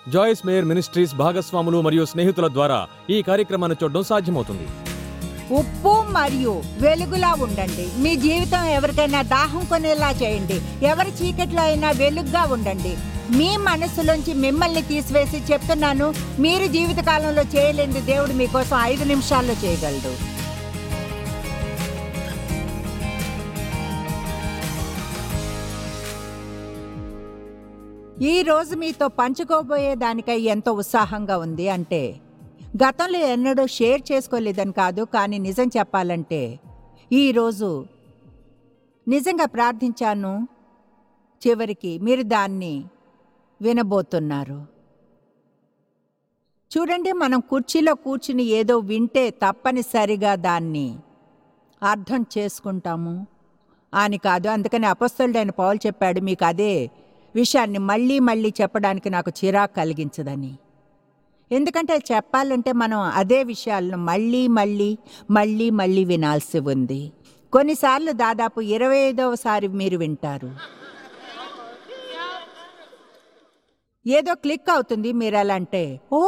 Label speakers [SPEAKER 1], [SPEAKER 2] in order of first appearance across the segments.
[SPEAKER 1] జాయిస్ mayor ministries భాగస్వాములు మరియు స్నేహితుల ద్వారా ఈ కార్యక్రమాన్ని చూడడం సాధ్యమవుతుంది
[SPEAKER 2] ఉప్పు మరియు వెలుగులా ఉండండి మీ జీవితం ఎవరికైనా దాహం కొనేలా చేయండి ఎవరి చీకట్లో అయినా వెలుగుగా ఉండండి మీ మనసులోంచి మిమ్మల్ని తీసివేసి చెప్తున్నాను మీరు జీవితకాలంలో చేయలేనిది దేవుడు మీకోసం ఐదు నిమిషాల్లో చేయగలడు ఈ రోజు మీతో పంచుకోబోయే దానికై ఎంతో ఉత్సాహంగా ఉంది అంటే గతంలో ఎన్నడూ షేర్ చేసుకోలేదని కాదు కానీ నిజం చెప్పాలంటే ఈరోజు నిజంగా ప్రార్థించాను చివరికి మీరు దాన్ని వినబోతున్నారు చూడండి మనం కుర్చీలో కూర్చుని ఏదో వింటే తప్పనిసరిగా దాన్ని అర్థం చేసుకుంటాము అని కాదు అందుకని అపస్తుడైన పౌలు చెప్పాడు మీకు అదే విషయాన్ని మళ్ళీ మళ్ళీ చెప్పడానికి నాకు చిరాకు కలిగించదని ఎందుకంటే చెప్పాలంటే మనం అదే విషయాలను మళ్ళీ మళ్ళీ మళ్ళీ మళ్ళీ వినాల్సి ఉంది కొన్నిసార్లు దాదాపు ఇరవై ఐదవసారి మీరు వింటారు ఏదో క్లిక్ అవుతుంది మీరు ఎలా అంటే ఓ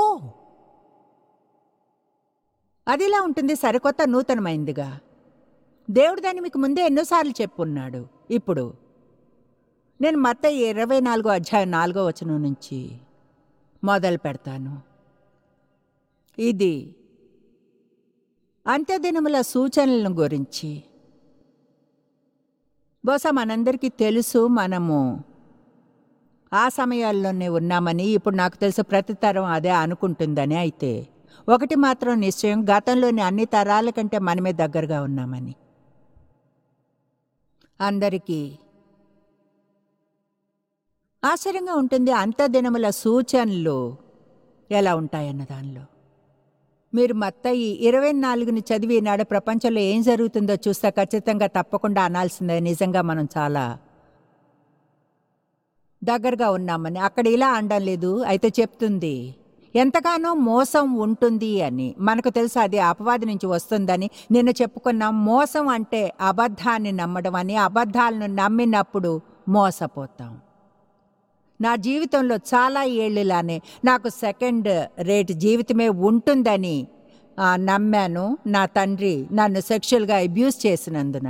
[SPEAKER 2] అదిలా ఉంటుంది సరికొత్త నూతనమైందిగా దేవుడు దాన్ని మీకు ముందే ఎన్నోసార్లు చెప్పున్నాడు ఇప్పుడు నేను మత్త ఇరవై నాలుగో అధ్యాయం నాలుగో వచనం నుంచి మొదలు పెడతాను ఇది అంత్యదినముల సూచనలను గురించి బహుశా మనందరికీ తెలుసు మనము ఆ సమయాల్లోనే ఉన్నామని ఇప్పుడు నాకు తెలుసు ప్రతి తరం అదే అనుకుంటుందని అయితే ఒకటి మాత్రం నిశ్చయం గతంలోని అన్ని తరాల కంటే మనమే దగ్గరగా ఉన్నామని అందరికీ ఆశ్చర్యంగా ఉంటుంది అంత్యదినముల సూచనలు ఎలా ఉంటాయన్న దానిలో మీరు మత్తయి ఇరవై నాలుగుని చదివి నాడు ప్రపంచంలో ఏం జరుగుతుందో చూస్తే ఖచ్చితంగా తప్పకుండా అనాల్సిందే నిజంగా మనం చాలా దగ్గరగా ఉన్నామని అక్కడ ఇలా అనడం లేదు అయితే చెప్తుంది ఎంతగానో మోసం ఉంటుంది అని మనకు తెలుసు అది అపవాది నుంచి వస్తుందని నిన్న చెప్పుకున్నాం మోసం అంటే అబద్ధాన్ని నమ్మడం అని అబద్ధాలను నమ్మినప్పుడు మోసపోతాం నా జీవితంలో చాలా ఏళ్ళులానే నాకు సెకండ్ రేట్ జీవితమే ఉంటుందని ఆ, నమ్మాను నా తండ్రి నన్ను సెక్షువల్గా అబ్యూస్ చేసినందున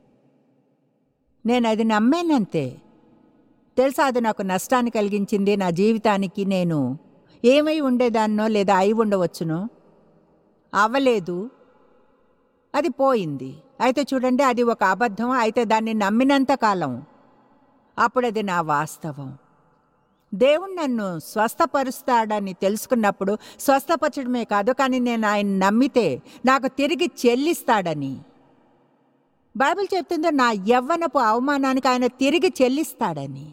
[SPEAKER 2] నేను అది నమ్మానంతే తెలుసా అది నాకు నష్టాన్ని కలిగించింది నా జీవితానికి నేను ఏమై ఉండేదాన్నో లేదా అయి ఉండవచ్చునో అవ్వలేదు అది పోయింది అయితే చూడండి అది ఒక అబద్ధం అయితే దాన్ని నమ్మినంత కాలం అప్పుడు అది నా వాస్తవం దేవుడు నన్ను స్వస్థపరుస్తాడని తెలుసుకున్నప్పుడు స్వస్థపరచడమే కాదు కానీ నేను ఆయన నమ్మితే నాకు తిరిగి చెల్లిస్తాడని బైబిల్ చెప్తుందో నా యవ్వనపు అవమానానికి ఆయన తిరిగి చెల్లిస్తాడని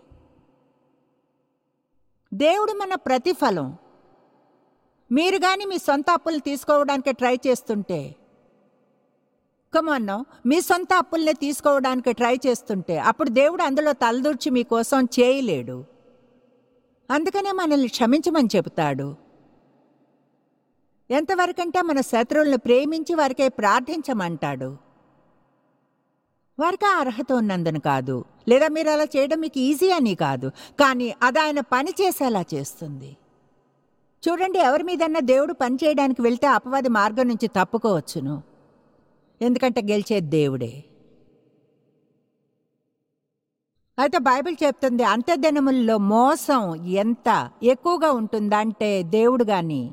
[SPEAKER 2] దేవుడు మన ప్రతిఫలం మీరు కానీ మీ సొంత అప్పులు తీసుకోవడానికి ట్రై చేస్తుంటే కమన్నో మీ సొంత అప్పుల్ని తీసుకోవడానికి ట్రై చేస్తుంటే అప్పుడు దేవుడు అందులో తలదూర్చి మీకోసం చేయలేడు అందుకనే మనల్ని క్షమించమని చెబుతాడు ఎంతవరకంటే మన శత్రువులను ప్రేమించి వారికై ప్రార్థించమంటాడు వారికి ఆ అర్హత ఉన్నందున కాదు లేదా మీరు అలా చేయడం మీకు ఈజీ అని కాదు కానీ అది ఆయన పని చేసేలా చేస్తుంది చూడండి ఎవరి మీదన్నా దేవుడు పని చేయడానికి వెళ్తే అపవాది మార్గం నుంచి తప్పుకోవచ్చును ఎందుకంటే గెలిచేది దేవుడే అయితే బైబిల్ చెప్తుంది అంత్యదినముల్లో మోసం ఎంత ఎక్కువగా ఉంటుందంటే దేవుడు గాని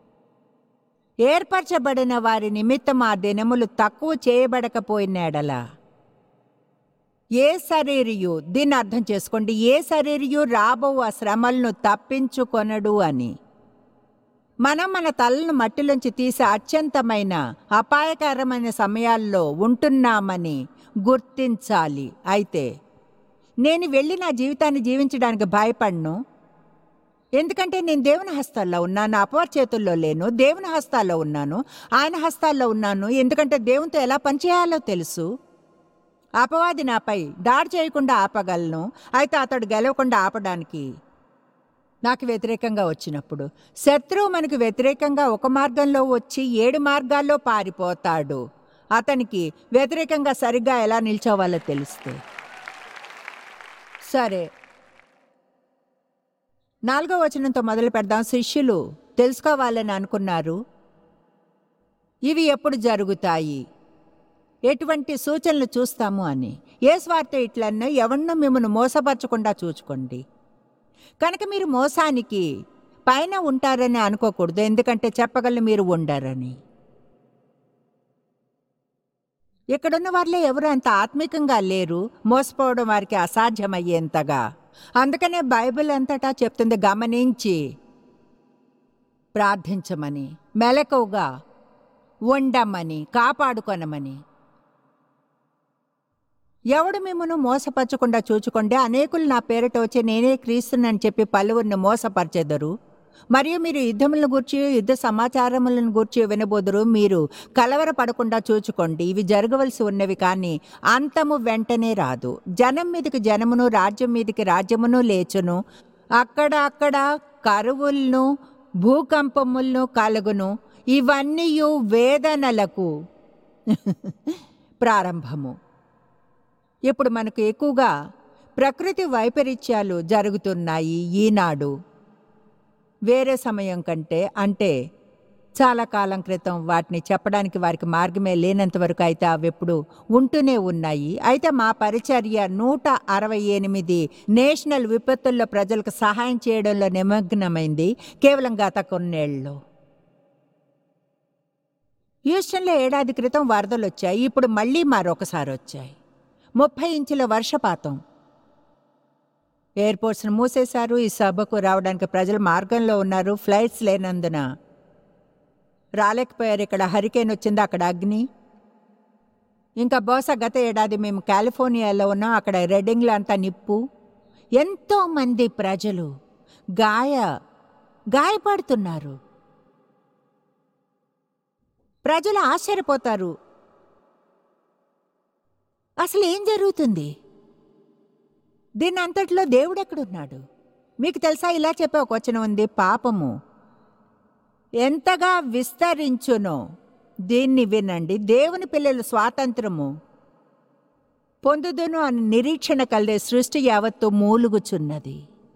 [SPEAKER 2] ఏర్పరచబడిన వారి నిమిత్తం ఆ దినములు తక్కువ చేయబడకపోయినాడలా ఏ శరీరియు దీన్ని అర్థం చేసుకోండి ఏ శరీరియు రాబో ఆ శ్రమలను తప్పించుకొనడు అని మనం మన తలను మట్టిలోంచి తీసే అత్యంతమైన అపాయకరమైన సమయాల్లో ఉంటున్నామని గుర్తించాలి అయితే నేను వెళ్ళి నా జీవితాన్ని జీవించడానికి భయపడను ఎందుకంటే నేను దేవుని హస్తాల్లో ఉన్నాను అపవారి చేతుల్లో లేను దేవుని హస్తాల్లో ఉన్నాను ఆయన హస్తాల్లో ఉన్నాను ఎందుకంటే దేవునితో ఎలా పనిచేయాలో తెలుసు అపవాది నాపై దాడి చేయకుండా ఆపగలను అయితే అతడు గెలవకుండా ఆపడానికి నాకు వ్యతిరేకంగా వచ్చినప్పుడు శత్రువు మనకు వ్యతిరేకంగా ఒక మార్గంలో వచ్చి ఏడు మార్గాల్లో పారిపోతాడు అతనికి వ్యతిరేకంగా సరిగ్గా ఎలా నిల్చోవాలో తెలిస్తే సరే నాలుగో వచనంతో మొదలు పెడదాం శిష్యులు తెలుసుకోవాలని అనుకున్నారు ఇవి ఎప్పుడు జరుగుతాయి ఎటువంటి సూచనలు చూస్తాము అని ఏ స్వార్థ ఇట్లన్నా ఎవరినో మిమ్మల్ని మోసపరచకుండా చూచుకోండి కనుక మీరు మోసానికి పైన ఉంటారని అనుకోకూడదు ఎందుకంటే చెప్పగలను మీరు ఉండరని ఇక్కడున్న వాళ్ళే ఎవరు అంత ఆత్మికంగా లేరు మోసపోవడం వారికి అసాధ్యమయ్యేంతగా అందుకనే బైబిల్ అంతటా చెప్తుంది గమనించి ప్రార్థించమని మెలకువగా ఉండమని కాపాడుకొనమని ఎవడు మిమ్మను మోసపరచకుండా చూచుకోండి అనేకులు నా పేరిట వచ్చి నేనే క్రీస్తునని చెప్పి పలువురిని మోసపరచెదరు మరియు మీరు యుద్ధములను గూర్చి యుద్ధ సమాచారములను గూర్చి వినబోదురు మీరు కలవరపడకుండా చూచుకోండి ఇవి జరగవలసి ఉన్నవి కానీ అంతము వెంటనే రాదు జనం మీదకి జనమును రాజ్యం మీదకి రాజ్యమును లేచును అక్కడ అక్కడ కరువులను భూకంపములను కలుగును ఇవన్నీ వేదనలకు ప్రారంభము ఇప్పుడు మనకు ఎక్కువగా ప్రకృతి వైపరీత్యాలు జరుగుతున్నాయి ఈనాడు వేరే సమయం కంటే అంటే చాలా కాలం క్రితం వాటిని చెప్పడానికి వారికి మార్గమే లేనంత వరకు అయితే అవి ఎప్పుడు ఉంటూనే ఉన్నాయి అయితే మా పరిచర్య నూట అరవై ఎనిమిది నేషనల్ విపత్తుల్లో ప్రజలకు సహాయం చేయడంలో నిమగ్నమైంది కేవలం గత కొన్నేళ్లలో హ్యూస్టన్లో ఏడాది క్రితం వరదలు వచ్చాయి ఇప్పుడు మళ్ళీ మరొకసారి వచ్చాయి ముప్పై ఇంచుల వర్షపాతం ఎయిర్పోర్ట్స్ను మూసేశారు ఈ సభకు రావడానికి ప్రజలు మార్గంలో ఉన్నారు ఫ్లైట్స్ లేనందున రాలేకపోయారు ఇక్కడ హరికేన్ వచ్చింది అక్కడ అగ్ని ఇంకా బహుశా గత ఏడాది మేము కాలిఫోర్నియాలో ఉన్నాం అక్కడ రెడ్డింగ్లో అంతా నిప్పు ఎంతో మంది ప్రజలు గాయ గాయపడుతున్నారు ప్రజలు ఆశ్చర్యపోతారు అసలు ఏం జరుగుతుంది దీని అంతట్లో దేవుడు ఎక్కడున్నాడు మీకు తెలుసా ఇలా చెప్పే ఒక వచనం ఉంది పాపము ఎంతగా విస్తరించునో దీన్ని వినండి దేవుని పిల్లల స్వాతంత్రము పొందుదును అని నిరీక్షణ కలిగే సృష్టి యావత్తు మూలుగుచున్నది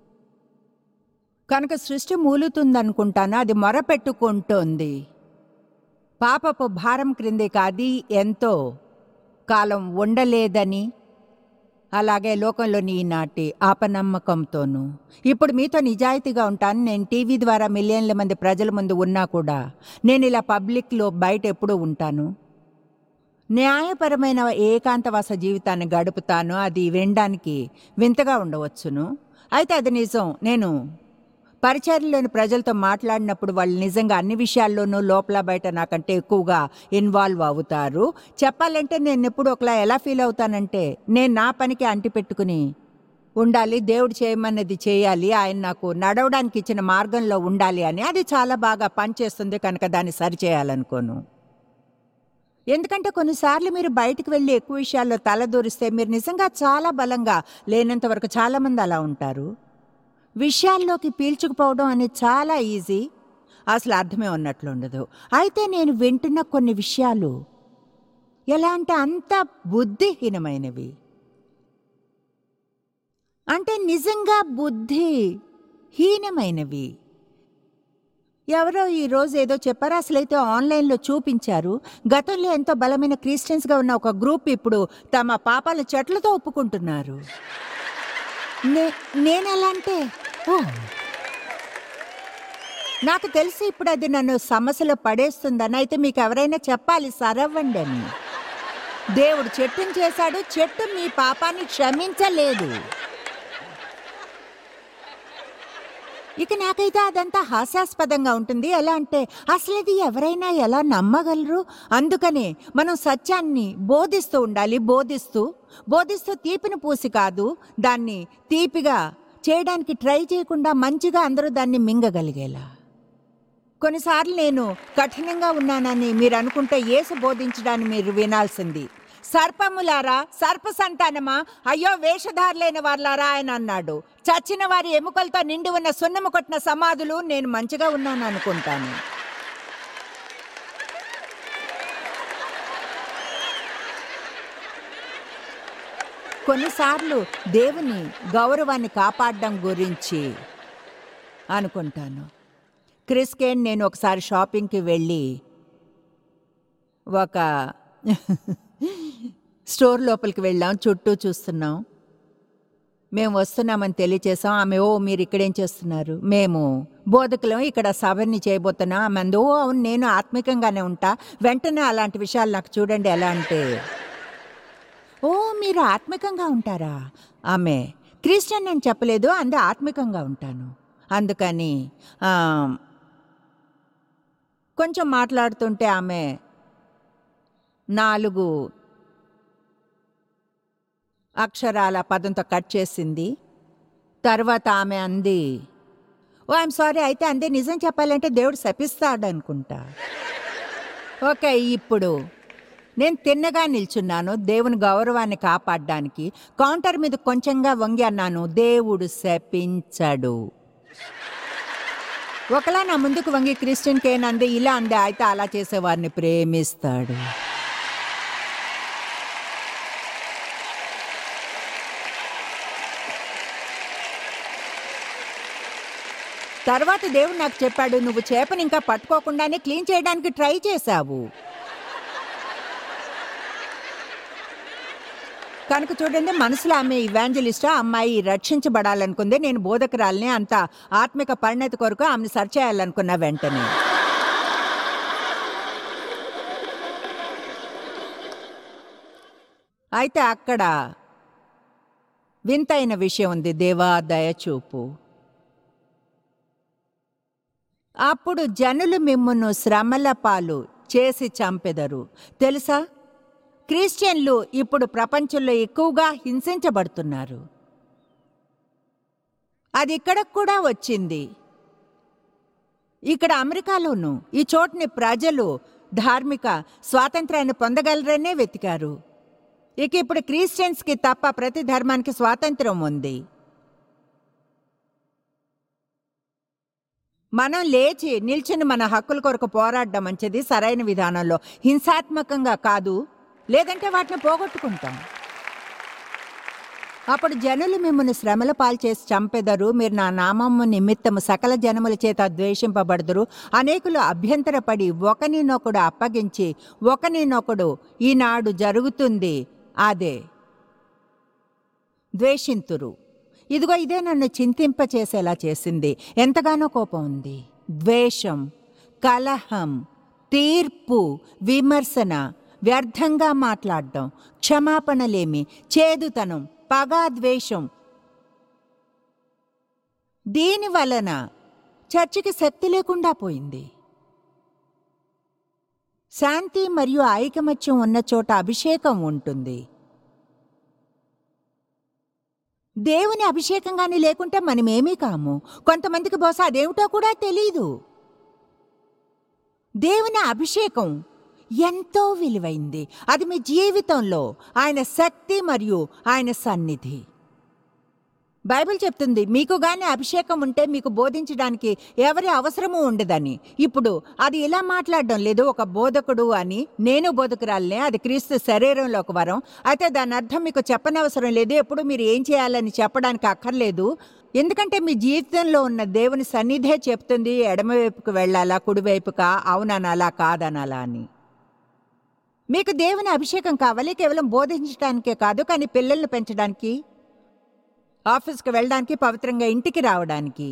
[SPEAKER 2] కనుక సృష్టి మూలుతుందనుకుంటాను అది మొరపెట్టుకుంటోంది పాపపు భారం క్రిందికి అది ఎంతో కాలం ఉండలేదని అలాగే లోకంలోని ఈనాటి ఆపనమ్మకంతోనూ ఇప్పుడు మీతో నిజాయితీగా ఉంటాను నేను టీవీ ద్వారా మిలియన్ల మంది ప్రజల ముందు ఉన్నా కూడా నేను ఇలా పబ్లిక్లో బయట ఎప్పుడూ ఉంటాను న్యాయపరమైన ఏకాంతవాస జీవితాన్ని గడుపుతాను అది వినడానికి వింతగా ఉండవచ్చును అయితే అది నిజం నేను పరిచర్యలోని ప్రజలతో మాట్లాడినప్పుడు వాళ్ళు నిజంగా అన్ని విషయాల్లోనూ లోపల బయట నాకంటే ఎక్కువగా ఇన్వాల్వ్ అవుతారు చెప్పాలంటే నేను ఎప్పుడు ఒకలా ఎలా ఫీల్ అవుతానంటే నేను నా పనికి అంటిపెట్టుకుని ఉండాలి దేవుడు చేయమన్నది చేయాలి ఆయన నాకు నడవడానికి ఇచ్చిన మార్గంలో ఉండాలి అని అది చాలా బాగా పనిచేస్తుంది కనుక దాన్ని సరిచేయాలనుకోను ఎందుకంటే కొన్నిసార్లు మీరు బయటకు వెళ్ళి ఎక్కువ విషయాల్లో తలదూరిస్తే మీరు నిజంగా చాలా బలంగా లేనంత వరకు చాలామంది అలా ఉంటారు విషయాల్లోకి పీల్చుకుపోవడం అనేది చాలా ఈజీ అసలు అర్థమే ఉన్నట్లు ఉండదు అయితే నేను వింటున్న కొన్ని విషయాలు ఎలా అంటే అంత బుద్ధిహీనమైనవి అంటే నిజంగా బుద్ధి హీనమైనవి ఎవరో ఈ రోజు ఏదో చెప్పారు అసలైతే ఆన్లైన్లో చూపించారు గతంలో ఎంతో బలమైన క్రిస్టియన్స్గా ఉన్న ఒక గ్రూప్ ఇప్పుడు తమ పాపాల చెట్లతో ఒప్పుకుంటున్నారు నే నేనెలా అంటే ఓ నాకు తెలిసి ఇప్పుడు అది నన్ను సమస్యలో పడేస్తుందని అయితే మీకు ఎవరైనా చెప్పాలి సరవ్వండి అని దేవుడు చెట్టుని చేశాడు చెట్టు మీ పాపాన్ని క్షమించలేదు ఇక నాకైతే అదంతా హాస్యాస్పదంగా ఉంటుంది ఎలా అంటే అసలు ఇది ఎవరైనా ఎలా నమ్మగలరు అందుకనే మనం సత్యాన్ని బోధిస్తూ ఉండాలి బోధిస్తూ బోధిస్తూ తీపిని పూసి కాదు దాన్ని తీపిగా చేయడానికి ట్రై చేయకుండా మంచిగా అందరూ దాన్ని మింగగలిగేలా కొన్నిసార్లు నేను కఠినంగా ఉన్నానని మీరు అనుకుంటే యేసు బోధించడాన్ని మీరు వినాల్సింది సర్పములారా సర్ప సంతానమా అయ్యో వేషధారులైన వారులారా ఆయన అన్నాడు చచ్చిన వారి ఎముకలతో నిండి ఉన్న సున్నము కొట్టిన సమాధులు నేను మంచిగా ఉన్నాను అనుకుంటాను కొన్నిసార్లు దేవుని గౌరవాన్ని కాపాడడం గురించి అనుకుంటాను క్రిస్కేన్ నేను ఒకసారి షాపింగ్కి వెళ్ళి ఒక స్టోర్ లోపలికి వెళ్ళాం చుట్టూ చూస్తున్నాం మేము వస్తున్నామని తెలియచేసాం ఆమె ఓ మీరు ఇక్కడేం చేస్తున్నారు మేము బోధకులం ఇక్కడ సభని చేయబోతున్నాం ఆమె అంది ఓ అవును నేను ఆత్మికంగానే ఉంటా వెంటనే అలాంటి విషయాలు నాకు చూడండి ఎలా అంటే ఓ మీరు ఆత్మికంగా ఉంటారా ఆమె క్రిస్టియన్ అని చెప్పలేదు అందే ఆత్మికంగా ఉంటాను అందుకని ఆ, కొంచెం మాట్లాడుతుంటే ఆమె నాలుగు అక్షరాల పదంతో కట్ చేసింది తర్వాత ఆమె అంది ఓ ఐఎమ్ సారీ అయితే అందే నిజం చెప్పాలంటే దేవుడు శపిస్తాడు అనుకుంటా ఓకే ఇప్పుడు నేను తిన్నగా నిల్చున్నాను దేవుని గౌరవాన్ని కాపాడడానికి కౌంటర్ మీద కొంచెంగా వంగి అన్నాను దేవుడు శపించడు ఒకలా నా ముందుకు వంగి క్రిస్టియన్ కేన్ అంది ఇలా అందే అయితే అలా చేసేవారిని ప్రేమిస్తాడు తర్వాత దేవుడు నాకు చెప్పాడు నువ్వు చేపని ఇంకా పట్టుకోకుండానే క్లీన్ చేయడానికి ట్రై చేశావు కనుక చూడండి మనసులో ఆమె ఇవాంజలిస్ట్ అమ్మాయి రక్షించబడాలనుకుంది నేను బోధకురాల్ని అంత ఆత్మిక పరిణతి కొరకు ఆమెను సర్చ్ చేయాలనుకున్నా వెంటనే అయితే అక్కడ వింతైన విషయం ఉంది దేవా దయచూపు అప్పుడు జనులు మిమ్మును శ్రమల పాలు చేసి చంపెదరు తెలుసా క్రిస్టియన్లు ఇప్పుడు ప్రపంచంలో ఎక్కువగా హింసించబడుతున్నారు అది ఇక్కడికి కూడా వచ్చింది ఇక్కడ అమెరికాలోనూ ఈ చోటుని ప్రజలు ధార్మిక స్వాతంత్రాన్ని పొందగలరనే వెతికారు ఇక ఇప్పుడు క్రిస్టియన్స్కి తప్ప ప్రతి ధర్మానికి స్వాతంత్రం ఉంది మనం లేచి నిల్చుని మన హక్కుల కొరకు పోరాడడం మంచిది సరైన విధానంలో హింసాత్మకంగా కాదు లేదంటే వాటిని పోగొట్టుకుంటాం అప్పుడు జనులు మిమ్మల్ని శ్రమల పాలు చేసి చంపెదరు మీరు నా నామము నిమిత్తము సకల జనముల చేత ద్వేషింపబడదురు అనేకులు అభ్యంతరపడి ఒకనినొకడు అప్పగించి ఒకనినొకడు ఈనాడు జరుగుతుంది అదే ద్వేషింతురు ఇదిగో ఇదే నన్ను చింతింపచేసేలా చేసింది ఎంతగానో కోపం ఉంది ద్వేషం కలహం తీర్పు విమర్శన వ్యర్థంగా మాట్లాడడం క్షమాపణలేమి చేదుతనం పగా ద్వేషం దీని వలన చర్చికి శక్తి లేకుండా పోయింది శాంతి మరియు ఐకమత్యం ఉన్న చోట అభిషేకం ఉంటుంది దేవుని అభిషేకంగాని లేకుంటే మనమేమీ కాము కొంతమందికి బహుశా అదేమిటో కూడా తెలీదు దేవుని అభిషేకం ఎంతో విలువైంది అది మీ జీవితంలో ఆయన శక్తి మరియు ఆయన సన్నిధి బైబిల్ చెప్తుంది మీకు గాని అభిషేకం ఉంటే మీకు బోధించడానికి ఎవరి అవసరము ఉండదని ఇప్పుడు అది ఇలా మాట్లాడడం లేదు ఒక బోధకుడు అని నేను బోధకురాలనే అది క్రీస్తు శరీరంలో ఒక వరం అయితే దాని అర్థం మీకు చెప్పనవసరం లేదు ఎప్పుడు మీరు ఏం చేయాలని చెప్పడానికి అక్కర్లేదు ఎందుకంటే మీ జీవితంలో ఉన్న దేవుని సన్నిధే చెప్తుంది ఎడమవైపుకు వెళ్ళాలా కుడివైపుకా అవుననాలా కాదనాలా అని మీకు దేవుని అభిషేకం కావాలి కేవలం బోధించడానికే కాదు కానీ పిల్లల్ని పెంచడానికి ఆఫీస్కి వెళ్ళడానికి పవిత్రంగా ఇంటికి రావడానికి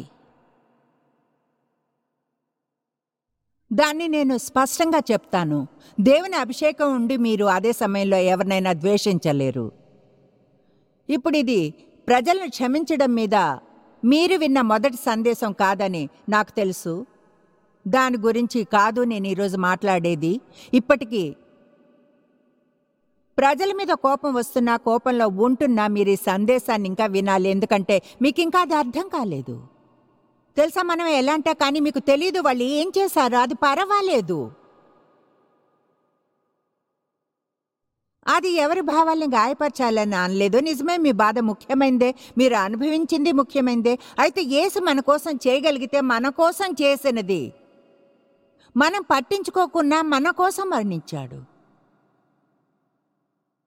[SPEAKER 2] దాన్ని నేను స్పష్టంగా చెప్తాను దేవుని అభిషేకం ఉండి మీరు అదే సమయంలో ఎవరినైనా ద్వేషించలేరు ఇప్పుడు ఇది ప్రజలను క్షమించడం మీద మీరు విన్న మొదటి సందేశం కాదని నాకు తెలుసు దాని గురించి కాదు నేను ఈరోజు మాట్లాడేది ఇప్పటికీ ప్రజల మీద కోపం వస్తున్నా కోపంలో ఉంటున్నా మీరు ఈ సందేశాన్ని ఇంకా వినాలి ఎందుకంటే మీకు ఇంకా అది అర్థం కాలేదు తెలుసా మనం ఎలా అంటే కానీ మీకు తెలియదు వాళ్ళు ఏం చేశారు అది పర్వాలేదు అది ఎవరి భావాల్ని గాయపరచాలని అనలేదు నిజమే మీ బాధ ముఖ్యమైందే మీరు అనుభవించింది ముఖ్యమైందే అయితే యేసు మన కోసం చేయగలిగితే మన కోసం చేసినది మనం పట్టించుకోకున్నా మన కోసం మరణించాడు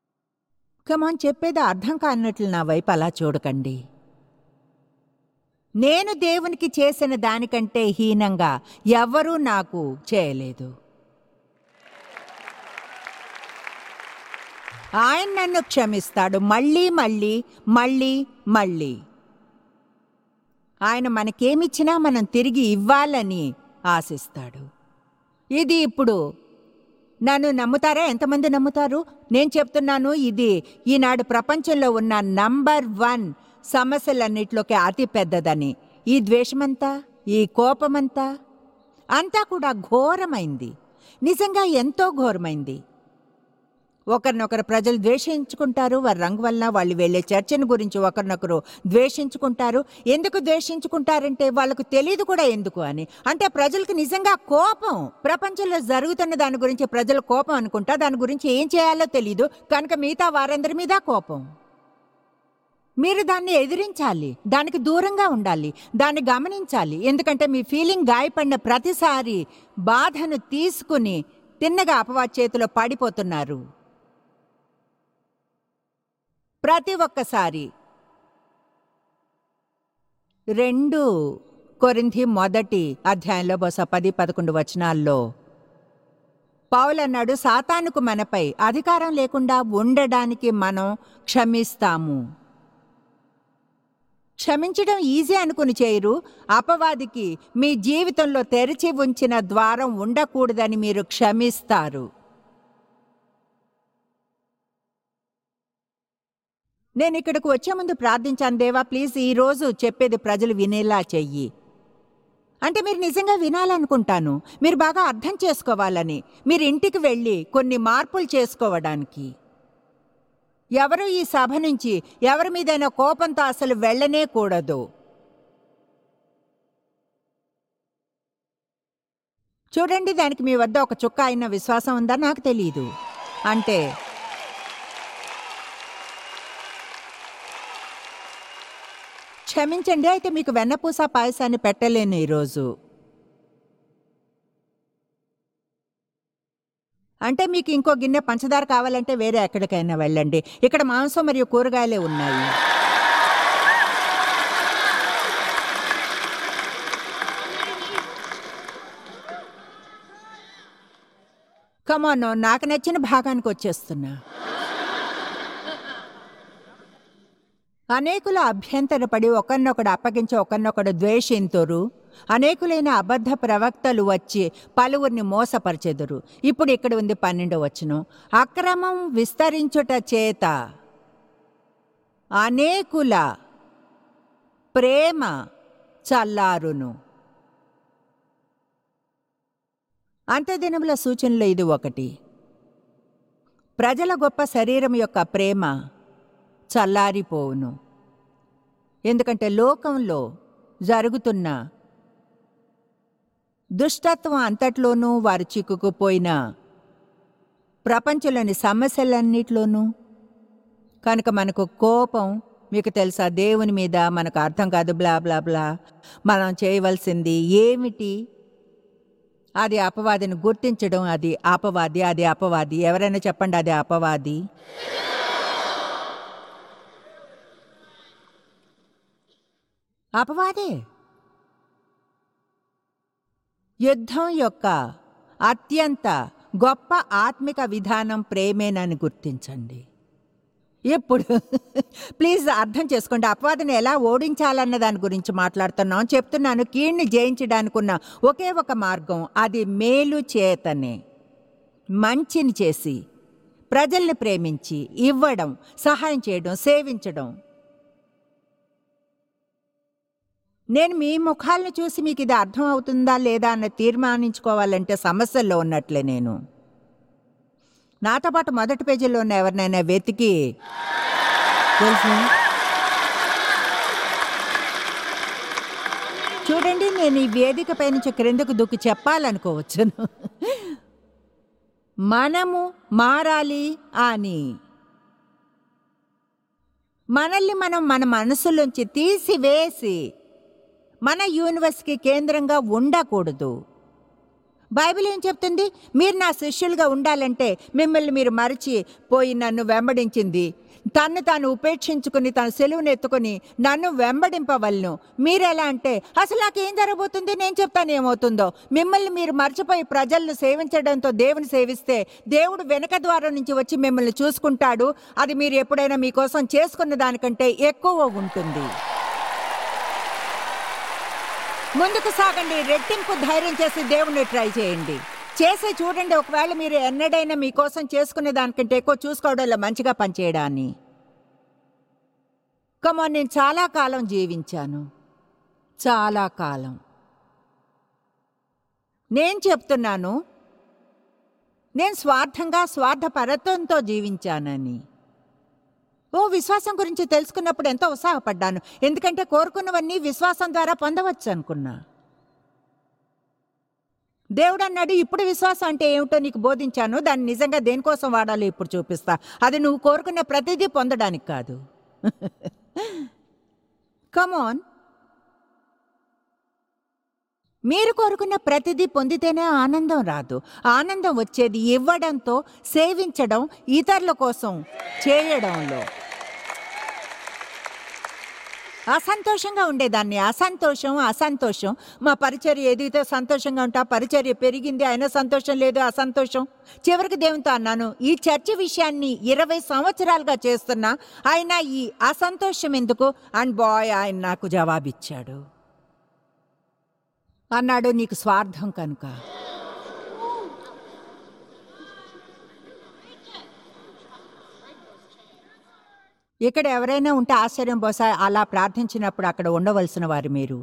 [SPEAKER 2] కమాన్ చెప్పేది అర్థం కానట్లు నా వైపు అలా చూడకండి నేను దేవునికి చేసిన దానికంటే హీనంగా ఎవరూ నాకు చేయలేదు ఆయన నన్ను క్షమిస్తాడు మళ్ళీ మళ్ళీ మళ్ళీ మళ్ళీ ఆయన మనకేమిచ్చినా మనం తిరిగి ఇవ్వాలని ఆశిస్తాడు ఇది ఇప్పుడు నన్ను నమ్ముతారా ఎంతమంది నమ్ముతారు నేను చెప్తున్నాను ఇది ఈనాడు ప్రపంచంలో ఉన్న నంబర్ వన్ సమస్యలన్నిటిలోకి అతి పెద్దదని ఈ ద్వేషమంతా ఈ కోపమంతా అంతా కూడా ఘోరమైంది నిజంగా ఎంతో ఘోరమైంది ఒకరినొకరు ప్రజలు ద్వేషించుకుంటారు వారి రంగు వలన వాళ్ళు వెళ్ళే చర్చను గురించి ఒకరినొకరు ద్వేషించుకుంటారు ఎందుకు ద్వేషించుకుంటారంటే వాళ్ళకు తెలియదు కూడా ఎందుకు అని అంటే ప్రజలకు నిజంగా కోపం ప్రపంచంలో జరుగుతున్న దాని గురించి ప్రజల కోపం అనుకుంటా దాని గురించి ఏం చేయాలో తెలియదు కనుక మిగతా వారందరి మీద కోపం మీరు దాన్ని ఎదిరించాలి దానికి దూరంగా ఉండాలి దాన్ని గమనించాలి ఎందుకంటే మీ ఫీలింగ్ గాయపడిన ప్రతిసారి బాధను తీసుకుని తిన్నగా అపవాద్ చేతిలో పడిపోతున్నారు ప్రతి ఒక్కసారి రెండు కొరింథీ మొదటి అధ్యాయంలో బహుశా పది పదకొండు వచనాల్లో పౌలన్నాడు సాతానుకు మనపై అధికారం లేకుండా ఉండడానికి మనం క్షమిస్తాము క్షమించడం ఈజీ అనుకుని చేయరు అపవాదికి మీ జీవితంలో తెరిచి ఉంచిన ద్వారం ఉండకూడదని మీరు క్షమిస్తారు నేను ఇక్కడికి వచ్చే ముందు ప్రార్థించాను దేవా ప్లీజ్ ఈ రోజు చెప్పేది ప్రజలు వినేలా చెయ్యి అంటే మీరు నిజంగా వినాలనుకుంటాను మీరు బాగా అర్థం చేసుకోవాలని మీరు ఇంటికి వెళ్ళి కొన్ని మార్పులు చేసుకోవడానికి ఎవరు ఈ సభ నుంచి ఎవరి మీదైనా కోపంతో అసలు వెళ్ళనే కూడదు చూడండి దానికి మీ వద్ద ఒక చుక్క అయిన విశ్వాసం ఉందా నాకు తెలియదు అంటే క్షమించండి అయితే మీకు వెన్నపూస పాయసాన్ని పెట్టలేను ఈరోజు అంటే మీకు ఇంకో గిన్నె పంచదార కావాలంటే వేరే ఎక్కడికైనా వెళ్ళండి ఇక్కడ మాంసం మరియు కూరగాయలే ఉన్నాయి కమాన్ నాకు నచ్చిన భాగానికి వచ్చేస్తున్నా అనేకుల అభ్యంతరపడి ఒకరినొకడు అప్పగించి ఒకరినొకడు ద్వేషింతురు అనేకులైన అబద్ధ ప్రవక్తలు వచ్చి పలువురిని మోసపరిచెదురు ఇప్పుడు ఇక్కడ ఉంది పన్నెండు వచ్చును అక్రమం విస్తరించుట చేత అనేకుల ప్రేమ చల్లారును అంత్యదినముల సూచనలో ఇది ఒకటి ప్రజల గొప్ప శరీరం యొక్క ప్రేమ చల్లారిపోవును ఎందుకంటే లోకంలో జరుగుతున్న దుష్టత్వం అంతట్లోనూ వారు చిక్కుకుపోయిన ప్రపంచంలోని సమస్యలన్నిట్లోనూ కనుక మనకు కోపం మీకు తెలుసా దేవుని మీద మనకు అర్థం కాదు బ్లా బ్లా బ్లా మనం చేయవలసింది ఏమిటి అది అపవాదిని గుర్తించడం అది అపవాది అది అపవాది ఎవరైనా చెప్పండి అది అపవాది అపవాదే యుద్ధం యొక్క అత్యంత గొప్ప ఆత్మిక విధానం ప్రేమేనని గుర్తించండి ఇప్పుడు ప్లీజ్ అర్థం చేసుకోండి అపవాదిని ఎలా ఓడించాలన్న దాని గురించి మాట్లాడుతున్నాం చెప్తున్నాను కీడ్ని జయించడానికి ఉన్న ఒకే ఒక మార్గం అది మేలు చేతనే మంచిని చేసి ప్రజల్ని ప్రేమించి ఇవ్వడం సహాయం చేయడం సేవించడం నేను మీ ముఖాలను చూసి మీకు ఇది అర్థం అవుతుందా లేదా అన్న తీర్మానించుకోవాలంటే సమస్యల్లో ఉన్నట్లే నేను నాతో పాటు మొదటి పేజీలో ఉన్న ఎవరినైనా వెతికి తెలుసు చూడండి నేను ఈ వేదికపై నుంచి క్రిందకు దుక్కి చెప్పాలనుకోవచ్చును మనము మారాలి అని మనల్ని మనం మన మనసులోంచి తీసివేసి మన యూనివర్స్కి కేంద్రంగా ఉండకూడదు బైబిల్ ఏం చెప్తుంది మీరు నా శిష్యులుగా ఉండాలంటే మిమ్మల్ని మీరు మరచి పోయి నన్ను వెంబడించింది తన్ను తాను ఉపేక్షించుకుని తన సెలువును ఎత్తుకుని నన్ను వెంబడింపవలను మీరెలా అంటే అసలు నాకేం జరగబోతుంది నేను చెప్తాను ఏమవుతుందో మిమ్మల్ని మీరు మర్చిపోయి ప్రజలను సేవించడంతో దేవుని సేవిస్తే దేవుడు వెనక ద్వారం నుంచి వచ్చి మిమ్మల్ని చూసుకుంటాడు అది మీరు ఎప్పుడైనా మీకోసం చేసుకున్న దానికంటే ఎక్కువ ఉంటుంది ముందుకు సాగండి రెట్టింపు ధైర్యం చేసి దేవుణ్ణి ట్రై చేయండి చేసి చూడండి ఒకవేళ మీరు ఎన్నడైనా మీకోసం చేసుకునే దానికంటే ఎక్కువ చూసుకోవడంలో మంచిగా పనిచేయడాన్ని కమో నేను చాలా కాలం జీవించాను చాలా కాలం నేను చెప్తున్నాను నేను స్వార్థంగా స్వార్థపరత్వంతో జీవించానని ఓ విశ్వాసం గురించి తెలుసుకున్నప్పుడు ఎంతో ఉత్సాహపడ్డాను ఎందుకంటే కోరుకున్నవన్నీ విశ్వాసం ద్వారా పొందవచ్చు అనుకున్నా దేవుడు అన్నాడు ఇప్పుడు విశ్వాసం అంటే ఏమిటో నీకు బోధించాను దాన్ని నిజంగా దేనికోసం వాడాలో ఇప్పుడు చూపిస్తా అది నువ్వు కోరుకున్న ప్రతిదీ పొందడానికి కాదు కమాన్ మీరు కోరుకున్న ప్రతిదీ పొందితేనే ఆనందం రాదు ఆనందం వచ్చేది ఇవ్వడంతో సేవించడం ఇతరుల కోసం చేయడంలో అసంతోషంగా ఉండేదాన్ని అసంతోషం అసంతోషం మా పరిచర్య ఏదైతే సంతోషంగా ఉంటా పరిచర్య పెరిగింది అయినా సంతోషం లేదు అసంతోషం చివరికి దేవునితో అన్నాను ఈ చర్చ విషయాన్ని ఇరవై సంవత్సరాలుగా చేస్తున్నా అయినా ఈ అసంతోషం ఎందుకు అండ్ బాయ్ ఆయన నాకు జవాబిచ్చాడు అన్నాడు నీకు స్వార్థం కనుక ఇక్కడ ఎవరైనా ఉంటే ఆశ్చర్యం బహుశా అలా ప్రార్థించినప్పుడు అక్కడ ఉండవలసిన వారు మీరు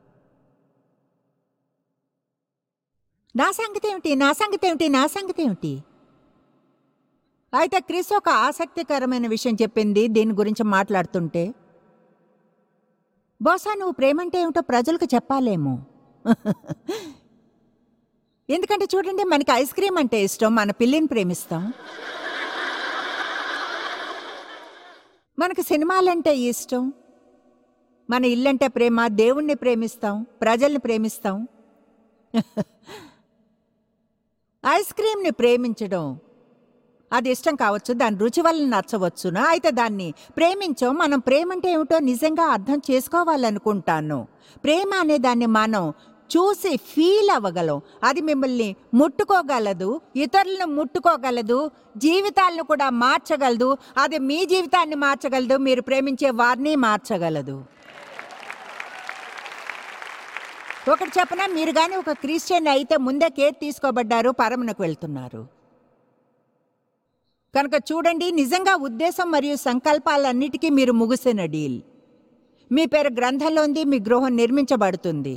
[SPEAKER 2] నా సంగతి ఏమిటి నా సంగతి ఏమిటి నా సంగతి ఏమిటి అయితే క్రిస్ ఒక ఆసక్తికరమైన విషయం చెప్పింది దీని గురించి మాట్లాడుతుంటే బహుశా నువ్వు ప్రేమంటే ఏమిటో ప్రజలకు చెప్పాలేమో ఎందుకంటే చూడండి మనకి ఐస్ క్రీమ్ అంటే ఇష్టం మన పిల్లిని ప్రేమిస్తాం మనకు సినిమాలంటే ఇష్టం మన ఇల్లంటే ప్రేమ దేవుణ్ణి ప్రేమిస్తాం ప్రజల్ని ప్రేమిస్తాం ఐస్ క్రీమ్ని ప్రేమించడం అది ఇష్టం కావచ్చు దాని రుచి వల్ల నచ్చవచ్చునా అయితే దాన్ని ప్రేమించం మనం ప్రేమ అంటే ఏమిటో నిజంగా అర్థం చేసుకోవాలనుకుంటాను ప్రేమ అనే దాన్ని మనం చూసి ఫీల్ అవ్వగలం అది మిమ్మల్ని ముట్టుకోగలదు ఇతరులను ముట్టుకోగలదు జీవితాలను కూడా మార్చగలదు అది మీ జీవితాన్ని మార్చగలదు మీరు ప్రేమించే వారిని మార్చగలదు ఒకటి చెప్పన మీరు కానీ ఒక క్రిస్టియన్ అయితే ముందే కేర్ తీసుకోబడ్డారు పరమునకు వెళ్తున్నారు కనుక చూడండి నిజంగా ఉద్దేశం మరియు సంకల్పాలన్నిటికీ మీరు ముగిసిన డీల్ మీ పేరు గ్రంథంలో ఉంది మీ గృహం నిర్మించబడుతుంది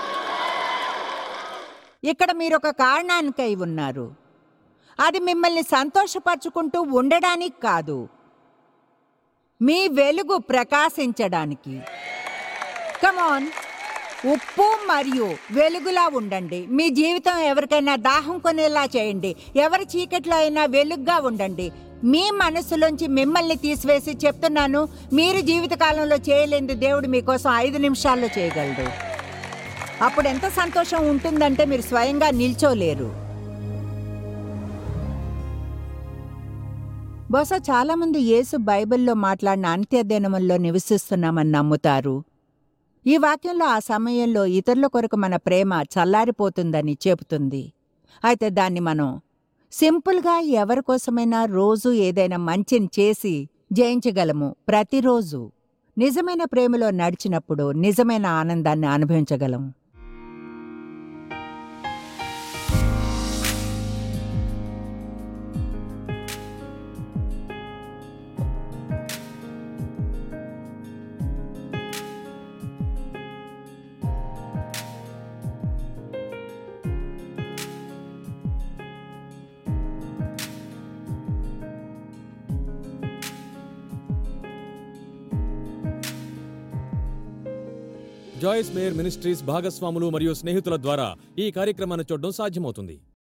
[SPEAKER 2] ఇక్కడ మీరు ఒక కారణానికై ఉన్నారు అది మిమ్మల్ని సంతోషపరచుకుంటూ ఉండడానికి కాదు మీ వెలుగు ప్రకాశించడానికి కమాన్ ఉప్పు మరియు వెలుగులా ఉండండి మీ జీవితం ఎవరికైనా దాహం కొనేలా చేయండి ఎవరి చీకట్లో అయినా వెలుగ్గా ఉండండి మీ మనసులోంచి మిమ్మల్ని తీసివేసి చెప్తున్నాను మీరు జీవితకాలంలో చేయలేనిది దేవుడు మీకోసం ఐదు నిమిషాల్లో చేయగలడు అప్పుడు ఎంత సంతోషం ఉంటుందంటే మీరు స్వయంగా నిల్చోలేరు బహుశా చాలామంది యేసు బైబిల్లో మాట్లాడిన అంత్యదినముల్లో నివసిస్తున్నామని నమ్ముతారు ఈ వాక్యంలో ఆ సమయంలో ఇతరుల కొరకు మన ప్రేమ చల్లారిపోతుందని చెబుతుంది అయితే దాన్ని మనం సింపుల్గా ఎవరి కోసమైనా రోజు ఏదైనా మంచిని చేసి జయించగలము ప్రతిరోజు నిజమైన ప్రేమలో నడిచినప్పుడు నిజమైన ఆనందాన్ని అనుభవించగలం
[SPEAKER 1] జాయిస్ మేయర్ మినిస్ట్రీస్ భాగస్వాములు మరియు స్నేహితుల ద్వారా ఈ కార్యక్రమాన్ని చూడడం సాధ్యమవుతుంది